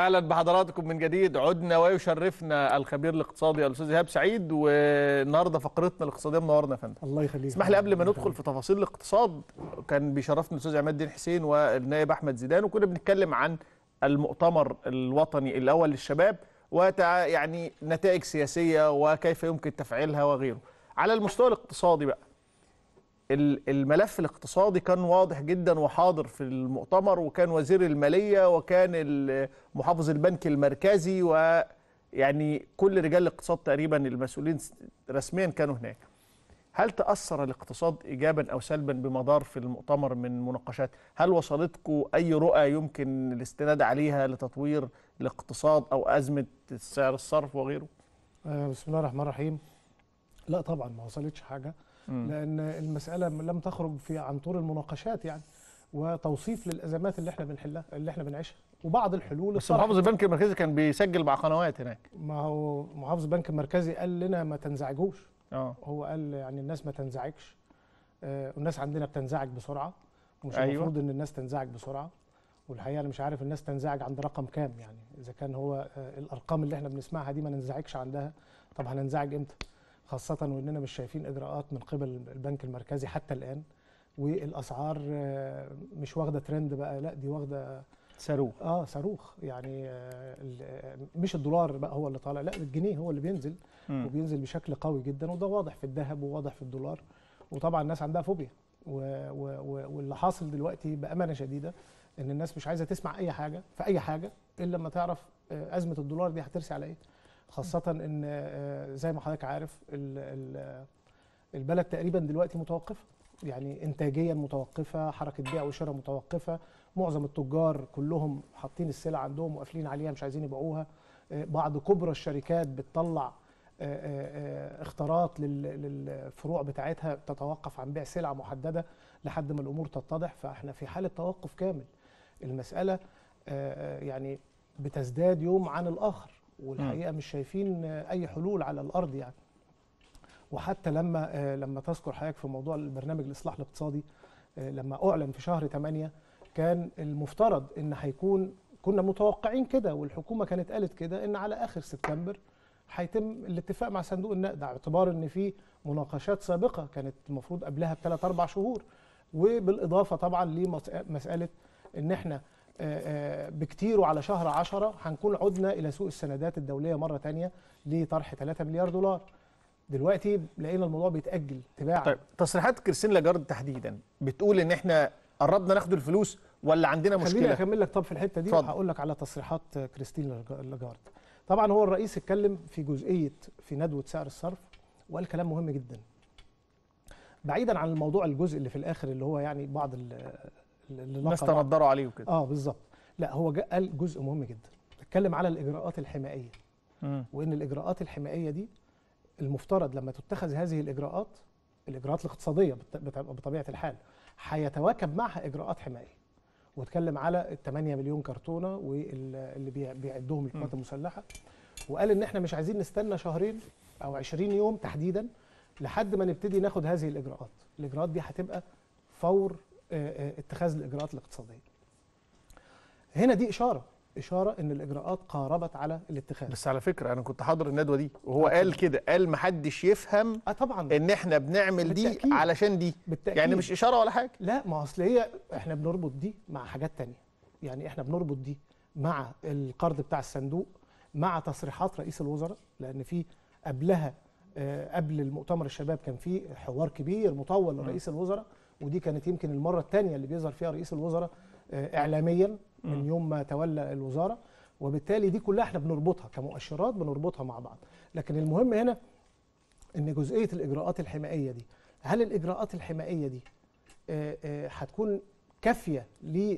اهلا بحضراتكم من جديد عدنا ويشرفنا الخبير الاقتصادي الاستاذ ايهاب سعيد والنهارده فقرتنا الاقتصاديه منورنا يا فندم الله يخليك اسمح لي قبل ما ندخل في تفاصيل الاقتصاد كان بيشرفنا الاستاذ عماد الدين حسين والنائب احمد زيدان وكنا بنتكلم عن المؤتمر الوطني الاول للشباب وتع يعني نتائج سياسيه وكيف يمكن تفعيلها وغيره على المستوى الاقتصادي بقى الملف الاقتصادي كان واضح جدا وحاضر في المؤتمر وكان وزير الماليه وكان محافظ البنك المركزي ويعني كل رجال الاقتصاد تقريبا المسؤولين رسميا كانوا هناك. هل تاثر الاقتصاد ايجابا او سلبا بمدار في المؤتمر من مناقشات؟ هل وصلتكم اي رؤى يمكن الاستناد عليها لتطوير الاقتصاد او ازمه سعر الصرف وغيره؟ بسم الله الرحمن الرحيم. لا طبعا ما وصلتش حاجه. لان المساله لم تخرج في عن طور المناقشات يعني وتوصيف للازمات اللي احنا بنحلها اللي احنا بنعيشها وبعض الحلول بس محافظ البنك المركزي كان بيسجل مع قنوات هناك ما هو محافظ البنك المركزي قال لنا ما تنزعجوش اه هو قال يعني الناس ما تنزعجش آه الناس عندنا بتنزعج بسرعه ومش أيوة. المفروض ان الناس تنزعج بسرعه والحقيقه انا مش عارف الناس تنزعج عند رقم كام يعني اذا كان هو آه الارقام اللي احنا بنسمعها دي ما ننزعجش عندها طب هننزعج امتى خاصة وإننا مش شايفين إجراءات من قبل البنك المركزي حتى الآن والأسعار مش واخدة ترند بقى لا دي واخدة صاروخ اه صاروخ يعني مش الدولار بقى هو اللي طالع لا الجنيه هو اللي بينزل م. وبينزل بشكل قوي جدا وده واضح في الذهب وواضح في الدولار وطبعا الناس عندها فوبيا واللي حاصل دلوقتي بأمانة شديدة إن الناس مش عايزة تسمع أي حاجة في أي حاجة إلا لما تعرف أزمة الدولار دي هترسي على إيه خاصة ان زي ما حضرتك عارف البلد تقريبا دلوقتي متوقفة يعني انتاجيا متوقفة حركة بيع وشراء متوقفة معظم التجار كلهم حاطين السلع عندهم وقافلين عليها مش عايزين يبيعوها بعض كبرى الشركات بتطلع اختارات للفروع بتاعتها تتوقف عن بيع سلعة محددة لحد ما الامور تتضح فاحنا في حالة توقف كامل المسألة يعني بتزداد يوم عن الاخر والحقيقه مش شايفين اي حلول على الارض يعني وحتى لما لما تذكر حضرتك في موضوع البرنامج الاصلاح الاقتصادي لما اعلن في شهر 8 كان المفترض ان هيكون كنا متوقعين كده والحكومه كانت قالت كده ان على اخر سبتمبر هيتم الاتفاق مع صندوق النقد باعتبار ان في مناقشات سابقه كانت المفروض قبلها بثلاث اربع شهور وبالاضافه طبعا لمساله ان احنا بكتير وعلى شهر عشرة هنكون عدنا إلى سوق السندات الدولية مرة تانية لطرح 3 مليار دولار دلوقتي لقينا الموضوع بيتأجل تباعا طيب تصريحات كريستين لاجارد تحديدا بتقول ان احنا قربنا ناخد الفلوس ولا عندنا مشكله خليني اكمل لك طب في الحته دي وهقول لك على تصريحات كريستين لاجارد طبعا هو الرئيس اتكلم في جزئيه في ندوه سعر الصرف وقال كلام مهم جدا بعيدا عن الموضوع الجزء اللي في الاخر اللي هو يعني بعض الناس تنضروا عليه وكده اه بالظبط لا هو قال جزء مهم جدا اتكلم على الاجراءات الحمائيه م. وان الاجراءات الحمائيه دي المفترض لما تتخذ هذه الاجراءات الاجراءات الاقتصاديه بطبيعه الحال هيتواكب معها اجراءات حمائيه واتكلم على ال 8 مليون كرتونه واللي بيعدهم القوات المسلحه وقال ان احنا مش عايزين نستنى شهرين او 20 يوم تحديدا لحد ما نبتدي ناخد هذه الاجراءات الاجراءات دي هتبقى فور اتخاذ الاجراءات الاقتصاديه. هنا دي اشاره اشاره ان الاجراءات قاربت على الاتخاذ. بس على فكره انا كنت حاضر الندوه دي وهو قال كده قال ما حدش يفهم اه طبعا ان احنا بنعمل بالتأكيد. دي علشان دي بالتأكيد. يعني مش اشاره ولا حاجه لا ما اصل هي احنا بنربط دي مع حاجات تانية يعني احنا بنربط دي مع القرض بتاع الصندوق مع تصريحات رئيس الوزراء لان في قبلها آه قبل المؤتمر الشباب كان في حوار كبير مطول لرئيس الوزراء ودي كانت يمكن المره الثانيه اللي بيظهر فيها رئيس الوزراء اعلاميا من يوم ما تولى الوزاره وبالتالي دي كلها احنا بنربطها كمؤشرات بنربطها مع بعض لكن المهم هنا ان جزئيه الاجراءات الحمائيه دي هل الاجراءات الحمائيه دي هتكون كافيه ل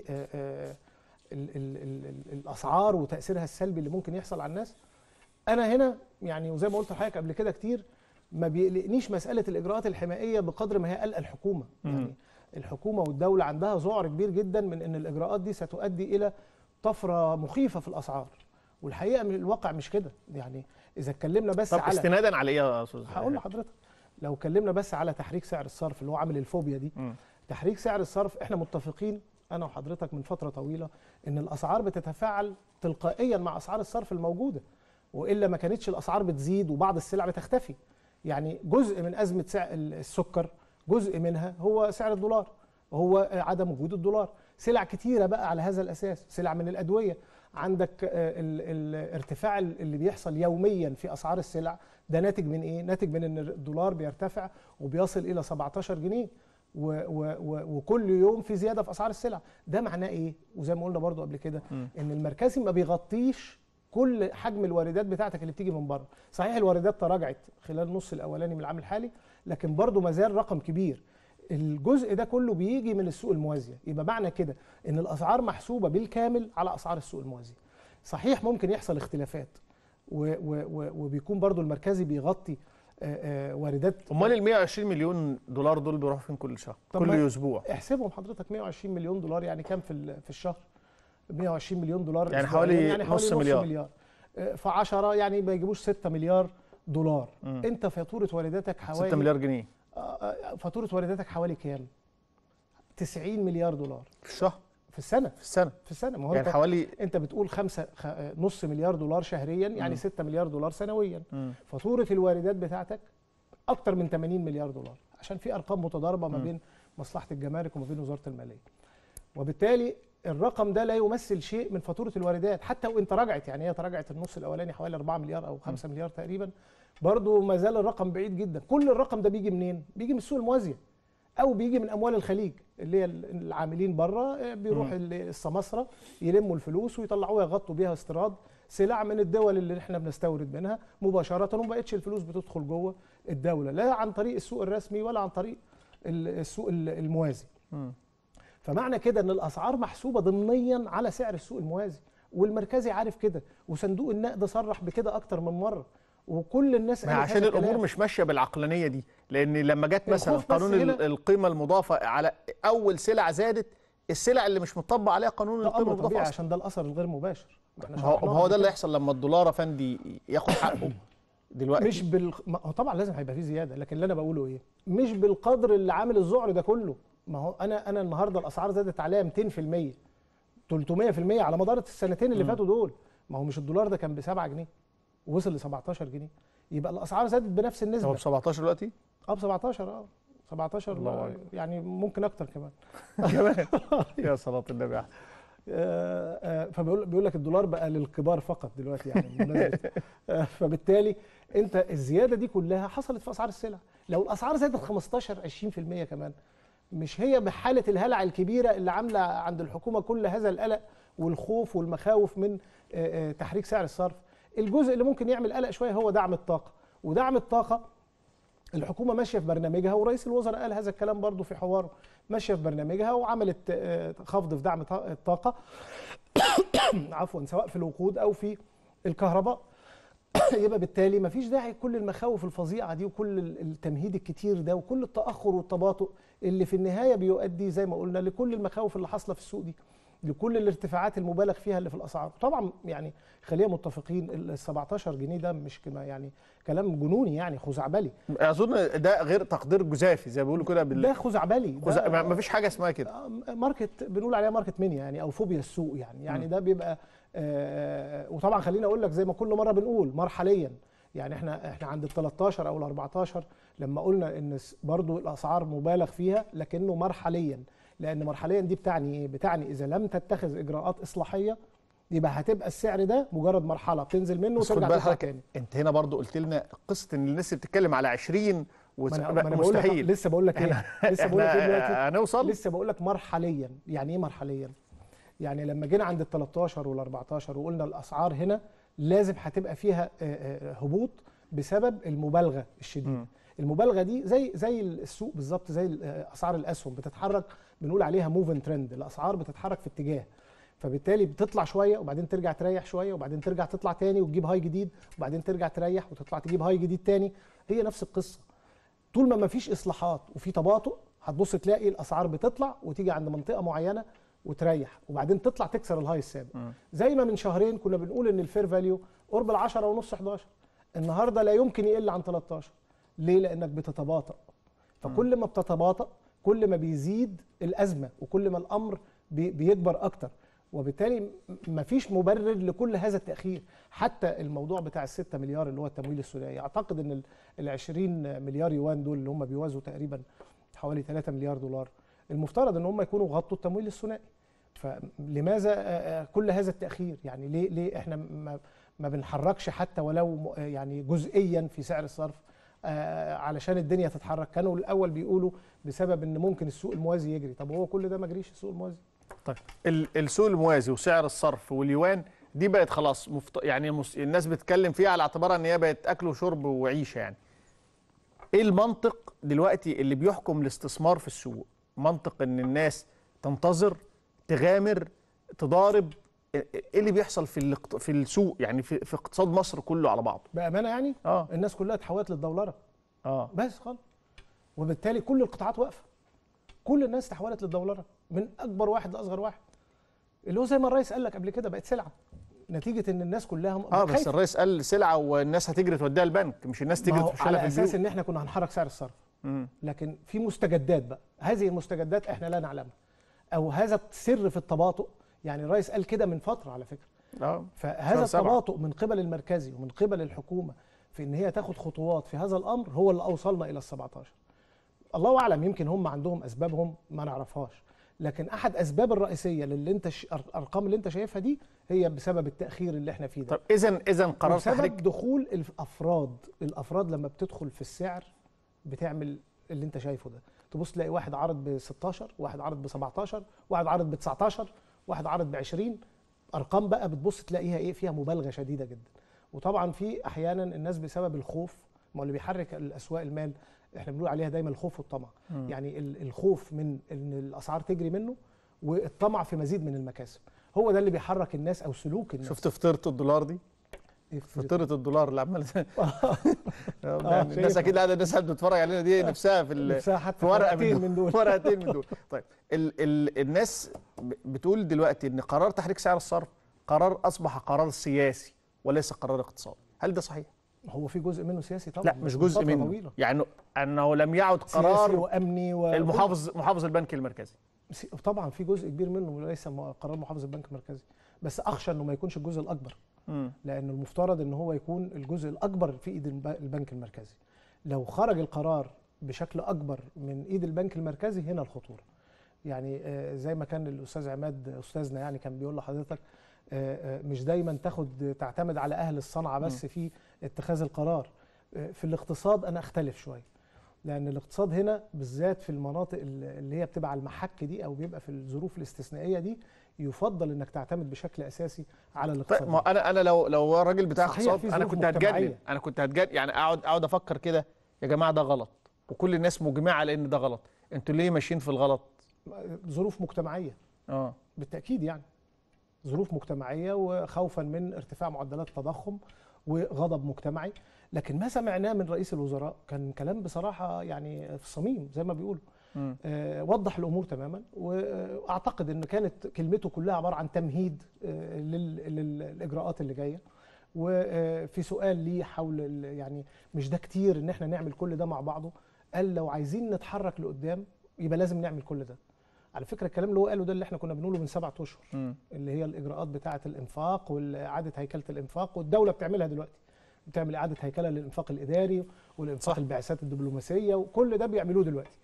الاسعار وتاثيرها السلبي اللي ممكن يحصل على الناس انا هنا يعني وزي ما قلت لحضرتك قبل كده كتير ما بيقلقنيش مساله الاجراءات الحمائيه بقدر ما هي قلق الحكومه يعني الحكومه والدوله عندها ذعر كبير جدا من ان الاجراءات دي ستؤدي الى طفره مخيفه في الاسعار والحقيقه الواقع مش كده يعني اذا اتكلمنا بس طب على استنادا على ايه يا استاذ هقول لحضرتك لو اتكلمنا بس على تحريك سعر الصرف اللي هو عامل الفوبيا دي م. تحريك سعر الصرف احنا متفقين انا وحضرتك من فتره طويله ان الاسعار بتتفاعل تلقائيا مع اسعار الصرف الموجوده والا ما كانتش الاسعار بتزيد وبعض السلع بتختفي يعني جزء من ازمه سعر السكر جزء منها هو سعر الدولار وهو عدم وجود الدولار سلع كتيره بقى على هذا الاساس سلع من الادويه عندك آه، ال- ال- ارتفاع اللي بيحصل يوميا في اسعار السلع ده ناتج من ايه ناتج من ان الدولار بيرتفع وبيصل الى 17 جنيه و و و وكل يوم في زياده في اسعار السلع ده معناه ايه وزي ما قلنا برضو قبل كده ان المركزي ما بيغطيش كل حجم الواردات بتاعتك اللي بتيجي من بره صحيح الواردات تراجعت خلال النص الاولاني من العام الحالي لكن برضو ما زال رقم كبير الجزء ده كله بيجي من السوق الموازيه يبقى معنى كده ان الاسعار محسوبه بالكامل على اسعار السوق الموازي صحيح ممكن يحصل اختلافات و و و وبيكون برضو المركزي بيغطي آه، آه، واردات امال ال 120 مليون دولار دول بيروحوا فين كل شهر طب كل ما- اسبوع احسبهم حضرتك 120 مليون دولار يعني كام في ال- في الشهر 120 مليون دولار يعني أسبوعياً، حوالي نص مليار. مليار آه، في 10 يعني ما يجيبوش 6 مليار دولار مم. انت فاتوره وارداتك حوالي 6 مليار جنيه آه، آه، فاتوره وارداتك حوالي كام 90 مليار دولار في الشهر في السنه في السنه في السنه ما هو يعني انت حوالي انت بتقول خمسة خ... آه، نص مليار دولار شهريا يعني مم. 6 مليار دولار سنويا مم. فاتوره الواردات بتاعتك اكتر من 80 مليار دولار عشان في ارقام متضاربه ما مم. بين مصلحه الجمارك وما بين وزاره الماليه وبالتالي الرقم ده لا يمثل شيء من فاتوره الواردات حتى وان تراجعت يعني هي تراجعت النص الاولاني حوالي 4 مليار او 5 مليار تقريبا برضه ما زال الرقم بعيد جدا كل الرقم ده بيجي منين بيجي من السوق الموازيه او بيجي من اموال الخليج اللي هي العاملين بره بيروح ال- السماسره يلموا الفلوس ويطلعوها يغطوا بيها استيراد سلع من الدول اللي احنا بنستورد منها مباشره وما بقتش الفلوس بتدخل جوه الدوله لا عن طريق السوق الرسمي ولا عن طريق ال- السوق ال- الموازي مم. فمعنى كده ان الاسعار محسوبه ضمنيا على سعر السوق الموازي والمركزي عارف كده وصندوق النقد صرح بكده اكتر من مره وكل الناس ما هي قالت عشان هذا الامور الكلام. مش ماشيه بالعقلانيه دي لان لما جت مثلا الخوف بس قانون ال- هنا- القيمه المضافه على اول سلع زادت السلع اللي مش مطبق عليها قانون ده القيمه امر المضافه طبيعي اصلا عشان ده الاثر الغير مباشر ما احنا ما هو شرحناه ما هو قبل ده اللي كده. يحصل لما الدولار يا فندي ياخد حقه دلوقتي مش بال ما هو طبعا لازم هيبقى فيه زياده لكن اللي انا بقوله ايه مش بالقدر اللي عامل الذعر ده كله ما هو انا انا النهارده الاسعار زادت عليها 200% 300% على مدار السنتين اللي مم. فاتوا دول ما هو مش الدولار ده كان ب 7 جنيه ووصل ل 17 جنيه يبقى الاسعار زادت بنفس هو النسبه ب 17 دلوقتي اه ب 17 اه 17 الله آه، أكبر. يعني ممكن اكتر كمان كمان يا صلاه النبي أحسن. آه، آه، فبيقول بيقول لك الدولار بقى للكبار فقط دلوقتي يعني بمناسبة. آه، فبالتالي انت الزياده دي كلها حصلت في اسعار السلع لو الاسعار زادت 15 20% كمان مش هي بحاله الهلع الكبيره اللي عامله عند الحكومه كل هذا القلق والخوف والمخاوف من آه، آه، تحريك سعر الصرف الجزء اللي ممكن يعمل قلق شويه هو دعم الطاقه ودعم الطاقه الحكومه ماشيه في برنامجها ورئيس الوزراء قال هذا الكلام برضو في حواره ماشيه في برنامجها وعملت آه، خفض في دعم ط- الطاقه عفوا سواء في الوقود او في الكهرباء يبقى بالتالي مفيش داعي كل المخاوف الفظيعه دي وكل ال- التمهيد الكتير ده وكل التاخر والتباطؤ اللي في النهايه بيؤدي زي ما قلنا لكل المخاوف اللي حاصله في السوق دي لكل الارتفاعات المبالغ فيها اللي في الاسعار طبعا يعني خلينا متفقين ال 17 جنيه ده مش كما يعني كلام جنوني يعني خزعبلي اظن ده غير تقدير جزافي زي ما بيقولوا كده بال... ده خزعبلي ده خز... ما ما فيش حاجه اسمها كده آه، ماركت بنقول عليها ماركت منيا يعني او فوبيا السوق يعني يعني م. ده بيبقى آه، وطبعا خليني اقول لك زي ما كل مره بنقول مرحليا يعني احنا احنا عند ال 13 او ال 14 لما قلنا ان س- برضو الاسعار مبالغ فيها لكنه مرحليا لان مرحليا دي بتعني ايه؟ بتعني اذا لم تتخذ اجراءات اصلاحيه يبقى هتبقى السعر ده مجرد مرحله بتنزل منه بس خد وترجع بال تطلع حضرتك تاني انت هنا برضو قلت لنا قصه ان الناس اللي بتتكلم على 20 وس... ما انا, ما أنا بقول لك مستحيل لسه بقول لك ايه لسه بقول لك ايه دلوقتي احنا هنوصل لسه بقول لك مرحليا يعني ايه مرحليا يعني لما جينا عند ال 13 وال 14 وقلنا الاسعار هنا لازم هتبقى فيها آه، آه، هبوط بسبب المبالغه الشديده مم. المبالغه دي زي زي السوق بالظبط زي ال- آه، اسعار الاسهم بتتحرك بنقول عليها موفن ترند الاسعار بتتحرك في اتجاه فبالتالي بتطلع شويه وبعدين ترجع تريح شويه وبعدين ترجع تطلع تاني وتجيب هاي جديد وبعدين ترجع تريح وتطلع تجيب هاي جديد تاني هي نفس القصه طول ما مفيش اصلاحات وفي تباطؤ هتبص تلاقي الاسعار بتطلع وتيجي عند منطقه معينه وتريح وبعدين تطلع تكسر الهاي السابق مم. زي ما من شهرين كنا بنقول ان الفير فاليو قرب ال 10 ونص 11 النهارده لا يمكن يقل عن 13 ليه لانك بتتباطأ فكل ما بتتباطأ كل ما بيزيد الازمه وكل ما الامر بي- بيكبر اكتر وبالتالي ما فيش مبرر لكل هذا التاخير حتى الموضوع بتاع الستة مليار اللي هو التمويل الثنائي اعتقد ان ال 20 مليار يوان دول اللي هم بيوازوا تقريبا حوالي 3 مليار دولار المفترض ان هم يكونوا غطوا التمويل الثنائي فلماذا آه، آه، كل هذا التاخير يعني ليه ليه احنا ما ما بنحركش حتى ولو م- يعني جزئيا في سعر الصرف آه، علشان الدنيا تتحرك كانوا الاول بيقولوا بسبب ان ممكن السوق الموازي يجري طب هو كل ده ما جريش السوق الموازي طيب ال- السوق الموازي وسعر الصرف واليوان دي بقت خلاص مفت... يعني المس... الناس بتتكلم فيها على اعتبارها ان هي بقت اكل وشرب وعيشه يعني ايه المنطق دلوقتي اللي بيحكم الاستثمار في السوق منطق ان الناس تنتظر تغامر تضارب ايه اللي بيحصل في الاقت... في السوق يعني في... في اقتصاد مصر كله على بعضه بامانه يعني اه الناس كلها اتحولت للدولره اه بس خلاص وبالتالي كل القطاعات واقفه كل الناس تحولت للدولره من اكبر واحد لاصغر واحد اللي هو زي ما الرئيس قال لك قبل كده بقت سلعه نتيجه ان الناس كلها اه بس خايفة. الرئيس قال سلعه والناس هتجري توديها البنك مش الناس ما تجري هو تخشها على في اساس البيوت ان احنا كنا هنحرك سعر الصرف مم. لكن في مستجدات بقى هذه المستجدات احنا لا نعلمها او هذا السر في التباطؤ يعني الرئيس قال كده من فتره على فكره اه فهذا شهر سبعة. التباطؤ من قبل المركزي ومن قبل الحكومه في ان هي تاخد خطوات في هذا الامر هو اللي اوصلنا الى ال 17 الله اعلم يمكن هم عندهم اسبابهم ما نعرفهاش لكن احد اسباب الرئيسيه للي انت ش... الارقام اللي انت شايفها دي هي بسبب التاخير اللي احنا فيه ده طب اذا اذا قرار وبسبب تحريك دخول الافراد الافراد لما بتدخل في السعر بتعمل اللي انت شايفه ده تبص تلاقي واحد عارض ب 16 واحد عارض ب 17 واحد عارض ب 19 واحد عارض ب 20 ارقام بقى بتبص تلاقيها ايه فيها مبالغه شديده جدا وطبعا في احيانا الناس بسبب الخوف ما هو اللي بيحرك الاسواق المال احنا بنقول عليها دايما الخوف والطمع مم. يعني ال- الخوف من ان الاسعار تجري منه والطمع في مزيد من المكاسب هو ده اللي بيحرك الناس او سلوك الناس شفت فطيره الدولار دي إيه فطيرة؟ فطيره الدولار اللي عماله يعني الناس شايفها. اكيد قاعده الناس اللي بتتفرج علينا دي نفسها في ال- نفسها حتى في ورقه ورقتين من من دول دول ورقتين من دول طيب ال ال الناس ب- بتقول دلوقتي ان قرار تحريك سعر الصرف قرار اصبح قرار سياسي وليس قرار اقتصادي هل ده صحيح هو في جزء منه سياسي طبعا لا مش من جزء فترة منه طويلة. يعني انه لم يعد سياسي قرار وامني و... المحافظ محافظ البنك المركزي سي- طبعا في جزء كبير منه ليس م- قرار محافظ البنك المركزي بس اخشى انه ما يكونش الجزء الاكبر مم. لان المفترض ان هو يكون الجزء الاكبر في ايد الب- البنك المركزي لو خرج القرار بشكل اكبر من ايد البنك المركزي هنا الخطوره يعني آه، زي ما كان الاستاذ عماد استاذنا يعني كان بيقول لحضرتك آه، آه، مش دايما تاخد تعتمد على اهل الصنعه بس في اتخاذ القرار آه، في الاقتصاد انا اختلف شويه لان الاقتصاد هنا بالذات في المناطق اللي اللي هي بتبقى على المحك دي او بيبقى في الظروف الاستثنائيه دي يفضل انك تعتمد بشكل اساسي على طيب الاقتصاد ما انا انا لو لو راجل بتاع صحيح، اقتصاد في انا ظروف كنت هتجنن مجتمعية. انا كنت هتجنن يعني اقعد اقعد افكر كده يا جماعه ده غلط وكل الناس مجمعه على ان ده غلط انتوا ليه ماشيين في الغلط ظروف مجتمعيه اه بالتاكيد يعني ظروف مجتمعيه وخوفا من ارتفاع معدلات التضخم وغضب مجتمعي لكن ما سمعناه من رئيس الوزراء كان كلام بصراحه يعني في الصميم زي ما بيقولوا مم. آه، وضح الامور تماما واعتقد ان كانت كلمته كلها عباره عن تمهيد آه، لل- للاجراءات اللي جايه وفي سؤال ليه حول ال- يعني مش ده كتير ان احنا نعمل كل ده مع بعضه قال لو عايزين نتحرك لقدام يبقى لازم نعمل كل ده على فكره الكلام اللي هو قاله ده اللي احنا كنا بنقوله من سبعة اشهر مم. اللي هي الاجراءات بتاعه الانفاق واعاده هيكله الانفاق والدوله بتعملها دلوقتي بتعمل اعاده هيكله للانفاق الاداري والانفاق صح. البعثات الدبلوماسيه وكل ده بيعملوه دلوقتي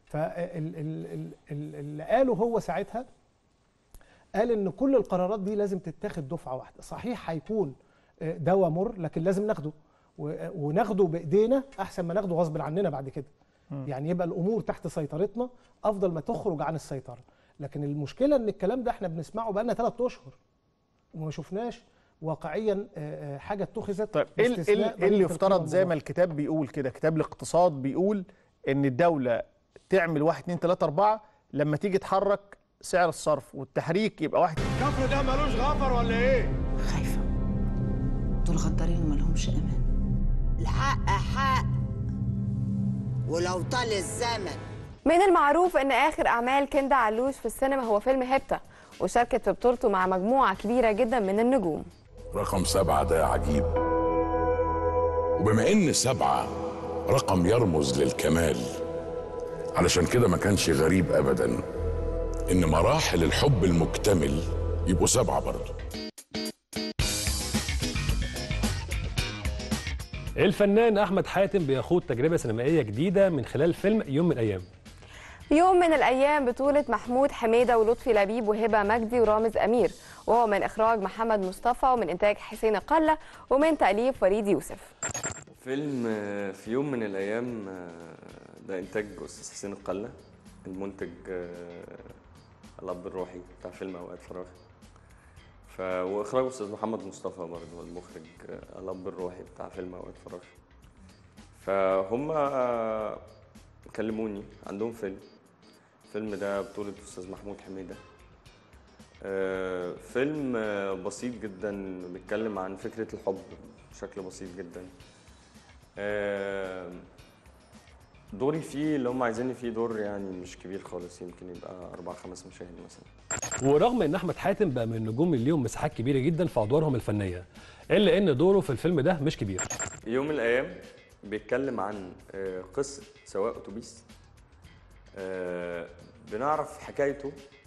فاللي قاله هو ساعتها قال ان كل القرارات دي لازم تتاخد دفعه واحده صحيح هيكون آه، دواء مر لكن لازم ناخده و- وناخده بايدينا احسن ما ناخده غصب عننا بعد كده مم. يعني يبقى الامور تحت سيطرتنا افضل ما تخرج عن السيطره لكن المشكله ان الكلام ده احنا بنسمعه بقالنا ثلاث اشهر وما شفناش واقعيا آه، آه، حاجه اتخذت طيب ايه ال- باستثناء إيه ال- ضريبة إيه اللي القيمة يفترض زي ما المضافة. الكتاب بيقول كده كتاب الاقتصاد بيقول ان الدوله تعمل 1 2 3 4 لما تيجي تحرك سعر الصرف والتحريك يبقى واحد كفر ده ملوش غفر ولا ايه؟ خايفة دول غدارين مالهمش أمان الحق حق ولو طال الزمن من المعروف ان اخر اعمال كندا علوش في السينما هو فيلم هيبتا وشاركت في بطولته مع مجموعه كبيره جدا من النجوم رقم سبعة ده عجيب وبما ان سبعة رقم يرمز للكمال علشان كده ما كانش غريب ابدا ان مراحل الحب المكتمل يبقوا سبعه برضه الفنان احمد حاتم بيخوض تجربه سينمائيه جديده من خلال فيلم يوم من الايام يوم من الأيام بطولة محمود حميدة ولطفي لبيب وهبة مجدي ورامز أمير وهو من إخراج محمد مصطفى ومن إنتاج حسين قلة ومن تأليف وليد يوسف فيلم آه، في يوم من الايام آه، ده انتاج استاذ حسين القله المنتج آه، الاب الروحي بتاع فيلم اوقات فراغ ف واخراج استاذ محمد مصطفى برضه المخرج آه، الاب الروحي بتاع فيلم اوقات فراغ فهم آه، كلموني عندهم فيلم الفيلم ده بطولة أستاذ محمود حميدة آه، فيلم آه، بسيط جدا بيتكلم عن فكرة الحب بشكل بسيط جدا آه، دوري فيه اللي هم عايزيني فيه دور يعني مش كبير خالص يمكن يبقى أربع خمس مشاهد مثلا ورغم ان احمد حاتم بقى من النجوم اللي ليهم مساحات كبيره جدا في ادوارهم الفنيه الا ان دوره في الفيلم ده مش كبير يوم من الأيام بيتكلم عن آه، قصة سواق أتوبيس آه، بنعرف حكايته